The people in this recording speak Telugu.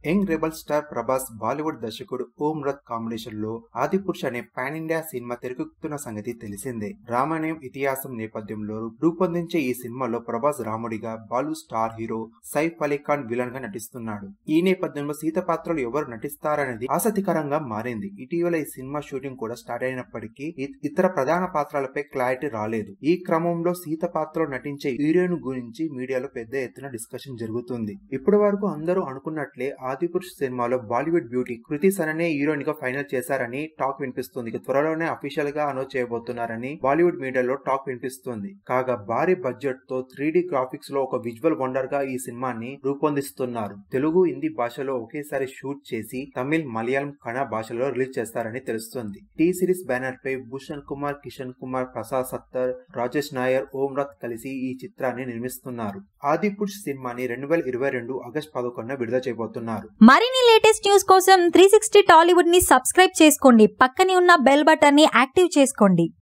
young rebel star Prabhas Bollywood దర్శకుడు ఓం రథ్ కాంబినేషన్ లో ఆదిపురుష్ అనే పాన్ ఇండియా సినిమా తెరకెక్కుతున్న సంగతి తెలిసిందే రామాయణం ఇతిహాసం నేపథ్యంలో రూపొందించే ఈ సినిమాలో ప్రభాస్ రాముడిగా బాలు star hero Saif Ali Khan villain గా నటిస్తున్నాడు ఈ నేపథ్యంలో సీత పాత్రలు ఎవరు నటిస్తారనేది ఆసక్తికరంగా మారింది ఇటీవల ఈ సినిమా షూటింగ్ కూడా స్టార్ట్ అయినప్పటికీ ఇ- ఇతర ప్రధాన పాత్రలపై క్లారిటీ రాలేదు ఈ క్రమంలో సీత పాత్రలో నటించే హీరోయిన్ గురించి మీడియాలో పెద్ద ఎత్తున డిస్కషన్ జరుగుతుంది ఇప్పటి వరకు అందరూ అనుకున్నట్లే ఆదిపురుష్ సినిమాలో Bollywood beauty Kriti Sanon heroine గా ఫైనల్ చేశారని టాక్ వినిపిస్తుంది ఇక త్వరలోనే అఫీషియల్ గా అనౌన్స్ చేయబోతున్నారని బాలీవుడ్ మీడియాలో టాక్ వినిపిస్తుంది కాగా భారీ బడ్జెట్ తో త్రీ గ్రాఫిక్స్ లో ఒక విజువల్ వండర్ గా ఈ సినిమాని రూపొందిస్తున్నారు తెలుగు హిందీ భాషలో ఒకేసారి షూట్ చేసి తమిళ్ మలయాళం కన్నడ భాషలో రిలీజ్ చేస్తారని తెలుస్తుంది టీ సిరీస్ బ్యానర్ పై భూషణ్ కుమార్ కిషన్ కుమార్ ప్రసాద్ సత్తర్ రాజేష్ నాయర్ ఓం రథ్ కలిసి ఈ చిత్రాన్ని నిర్మిస్తున్నారు ఆదిపురుష్ సినిమాని రెండు వేల ఇరవై రెండు ఆగస్ట్ పదకొండున విడుదల చేయబోతున్నారు మరిన్ని లేటెస్ట్ న్యూస్ కోసం త్రీ సిక్స్టీ టాలీవుడ్ ని సబ్స్క్రైబ్ చేసుకోండి పక్కనే ఉన్న బెల్ బటన్ ని యాక్టివ్ చేసుకోండి